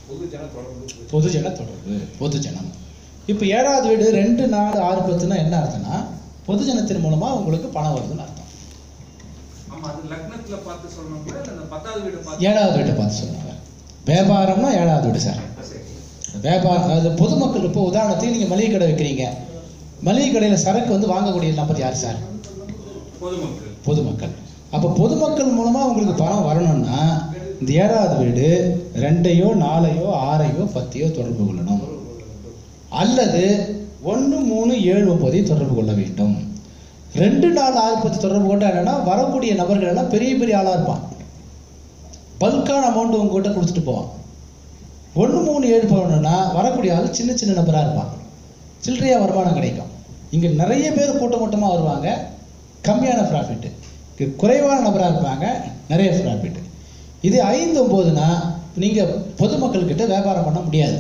பொதுஜன தொடர்பு பொதுஜன தொடர்பு பொதுஜனம் இப்போ ஏழாவது வீடு ரெண்டு நாலு ஆறு பத்துனா என்ன அர்த்தம்னா பொதுஜனத்தின் மூலமா உங்களுக்கு பணம் வருதுன்னு அர்த்தம் ஆமா அது லக்னத்துல பார்த்து சொல்லணுங்களா இல்ல அந்த பத்தாவது வீடு பார்த்து ஏழாவது வீட்டை பார்த்து சொல்லுவாங்க வியாபாரம்னா ஏழாவது வீடு சார் சரி வியாபாரம் அதாவது பொதுமக்கள் இப்போ உதாரணத்துக்கு நீங்க மளிகை கடை வைக்கிறீங்க மளிகை கடையில சரக்கு வந்து வாங்கக்கூடிய நபர் யார் சார் பொதுமக்கள் பொதுமக்கள் அப்போ பொதுமக்கள் மூலமா உங்களுக்கு பணம் வரணும்னா இந்த ஏழாவது வீடு ரெண்டையோ நாலையோ ஆறையோ பத்தையோ தொடர்பு கொள்ளணும் அல்லது ஒன்று மூணு ஏழு ஒன்பதையும் தொடர்பு கொள்ள வேண்டும் ரெண்டு நாலு ஆறு பத்து தொடர்பு கொண்டா என்னன்னா வரக்கூடிய நபர்கள் எல்லாம் பெரிய பெரிய ஆளா இருப்பான் பல்கான அமௌண்ட் உங்ககிட்ட கொடுத்துட்டு போவான் ஒன்று மூணு ஏழு போகணும்னா வரக்கூடிய ஆள் சின்ன சின்ன நபரா இருப்பான் சில்லறையா வருமானம் கிடைக்கும் இங்க நிறைய பேர் கூட்டம் கூட்டமா வருவாங்க கம்மியான ப்ராஃபிட் குறைவான நபரா இருப்பாங்க நிறைய ப்ராஃபிட் இது ஐந்து ஒன்பதுனா நீங்க பொதுமக்கள் கிட்ட வியாபாரம் பண்ண முடியாது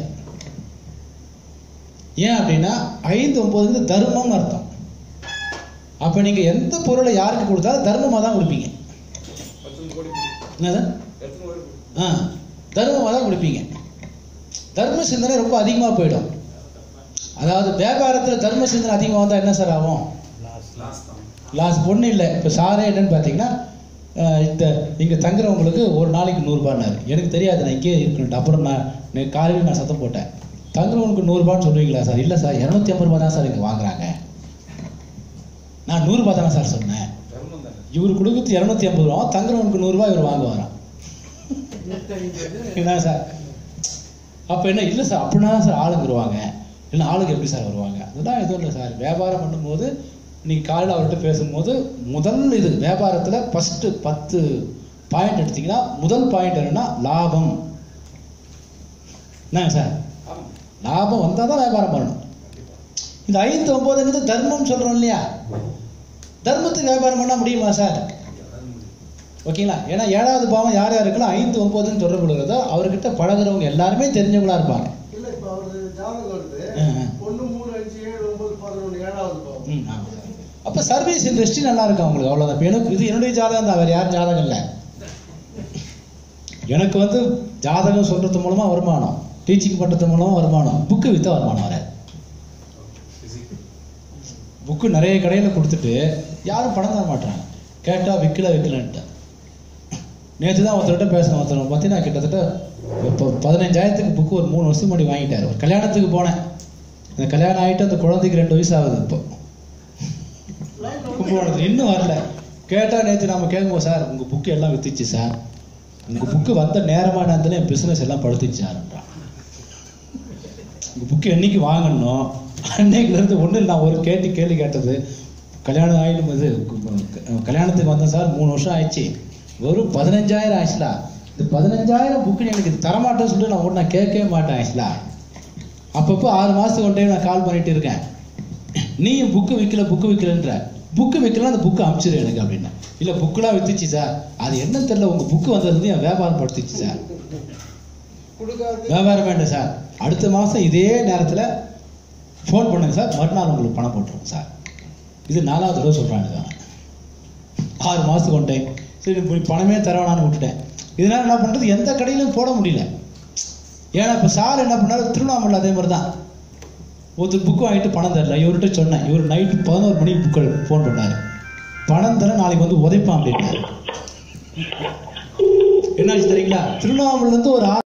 ஏன் அப்படின்னா ஐந்து ஒன்பதுக்கு தர்மம்னு அர்த்தம் அப்ப நீங்க எந்த பொருளை யாருக்கு கொடுத்தாலும் தர்மமா தான் கொடுப்பீங்க பத்து கோடி என்னது எத்தனை கோடி ஆ தர்மமாக தான் கொடுப்பீங்க தர்ம சிந்தனை ரொம்ப அதிகமாக போயிடும் அதாவது வியாபாரத்தில் தர்ம சிந்தனை அதிகமாக வந்தால் என்ன சார் ஆகும் லாஸ்ட் தான் லாஸ் ஒன்றும் இல்லை இப்போ சாரே என்னன்னு பார்த்தீங்கன்னா அஹ், இந்த இங்கே தங்குறவங்களுக்கு ஒரு நாளைக்கு நூறுரூபான்னாரு எனக்கு தெரியாது நான் இங்கேயே இருக்கணும் அப்புறம் நான் நே- காலையில் நான் சத்தம் போட்டேன் தங்குறவனுக்கு நூறுரூபான்னு சொல்லுவீங்களா சார் இல்லை சார் இரநூத்தி ஐம்பது ரூபா தான் சார் இங்கே வாங்குறாங்க நான் நூறுரூபா தானே சார் சொன்னேன் தர்மம் தானே இவர் கொடுக்குறது இரநூத்தி ஐம்பது ரூபா தங்குறவனுக்கு நூறுரூவா இவர் வாங்குவாராம் என்ன சார் அப்போ என்ன இல்லை சார் அப்படின்னா தான் சார் ஆளுங்க வருவாங்க இல்லை ஆளுங்க எப்படி சார் வருவாங்க அதெல்லாம் எதுவும் இல்லை சார் வியாபாரம் பண்ணும்போது நீங்கள் காலையில் அவர்கிட்ட பேசும்போது முதல் இது வியாபாரத்தில் ஃபஸ்ட்டு பத்து பாயிண்ட் எடுத்தீங்கன்னா முதல் பாயிண்ட் என்னன்னா லாபம் என்னங்க சார் ஆமா லாபம் வந்தால் தான் வியாபாரம் பண்ணணும் இந்த ஐந்து ஒன்பதுங்கிறது தர்மம் சொல்கிறோம் இல்லையா தர்மத்துக்கு வியாபாரம் பண்ண முடியுமா சார் ஓகேங்களா ஏன்னா ஏழாவது பாவம் யார் யாருக்கெல்லாம் ஐந்து ஒன்பதுன்னு தொடர்பு கொள்கிறதோ அவர்கிட்ட பழகுறவங்க எல்லாருமே தெரிஞ்சவங்களா இருப்பாங்க இல்ல இப்ப அவரு ஜாதகம் வருது ஆ, ஆ. ஒண்ணு மூணு அஞ்சு ஏழு ஒன்பது பதினொன்று ஏழாவது பாவம் ம், ஆமா. அப்ப சர்வீஸ் இண்டஸ்ட்ரி நல்லா இருக்கும் அவங்களுக்கு அவ்வளவுதான் இப்ப எனக்கு இது என்னுடைய ஜாதகம் தான் வேற யாரும் ஜாதகம் இல்லை எனக்கு வந்து ஜாதகம் சொல்றது மூலமா வருமானம் டீச்சிங் பண்றது மூலமா வருமானம் புக்கு வித்தா வருமானம் வராது புக்கு நிறைய கடையில கொடுத்துட்டு யாரும் பணம் தர மாட்டாங்க கேட்டா விற்கல விற்கலன்ட்டு நேற்று தான் ஒருத்தர்கிட்ட பேசினேன் ஒருத்தர் பார்த்தீங்கன்னா கிட்டத்தட்ட இப்போ பதினஞ்சாயிரத்துக்கு புக்கு ஒரு மூணு வருஷம் முன்னாடி வாங்கிட்டாரு ஒரு கல்யாணத்துக்கு போனேன் அந்த கல்யாணம் ஆகிட்டு அந்த குழந்தைக்கு ரெண்டு வயசு ஆகுது இப்போ கும்பகோணத்தில் இன்னும் வரல கேட்டா நேற்று நம்ம கேட்கும்போது சார் உங்க புக்கு எல்லாம் வித்துச்சு சார் உங்க புக்கு வந்த நேரமான நேரத்துல என் பிசினஸ் எல்லாம் படுத்துச்சு சார்ன்றான் உங்க புக்கு என்னைக்கு வாங்கணும் அன்னைக்குல இருந்து ஒண்ணு நான் ஒரு கேட்டு கேள்வி கேட்டது கல்யாணம் ஆயிடும் இது கல்யாணத்துக்கு வந்தேன் சார் மூணு வருஷம் ஆயிடுச்சு வெறும் பதினஞ்சாயிரம் ஆயிடுச்சுலா இந்த பதினஞ்சாயிரம் புக்கு எனக்கு இது தரமாட்டேன்னு சொல்லிட்டு நான் ஒன்று நான் கேட்கவே மாட்டேன் ஆயிடுச்சுலா அப்பப்போ ஆறு மாசத்துக்கு ஒன் டைம் நான் கால் பண்ணிட்டு இருக்கேன் நீயும் புக்கு விற்கல புக்கு விற்கலன்ற புக்கு விற்கலாம் அந்த புக்கு அனுப்பிச்சிரு எனக்கு அப்படின்னா இல்ல புக்குலாம் வித்துச்சு சார் அது என்னன்னு தெரியல உங்க புக்கு வந்ததுலேருந்து என் வியாபாரம் படுத்துச்சு சார் கொடுக்காது வியாபாரம் வேண்டாம் சார் அடுத்த மாசம் இதே நேரத்துல ஃபோன் பண்ணுங்க சார் மறுநாள் உங்களுக்கு பணம் போட்டுருவோம் சார் இது நாலாவது தடவை சொல்றாங்க இவன். ஆறு மாசத்துக்கு ஒன் டைம் சரி இப்ப பணமே தரவேணான்னு விட்டுட்டேன் இதனால என்ன பண்றது எந்த கடையிலும் போட முடியல ஏன்னா இப்ப சார் என்ன பண்ணாரு திருவண்ணாமலை அதே மாதிரி தான் ஒருத்தர் புக் வாங்கிட்டு பணம் தரல இவர்கிட்ட சொன்னேன் இவர் நைட்டு பதினோரு மணிக்கு புக்கு ஃபோன் பண்ணாரு பணம் தர நாளைக்கு வந்து உதைப்பான் அப்படின்னாரு என்னாச்சு தெரியுங்களா திருவண்ணாமலையில இருந்து ஒரு ஆள்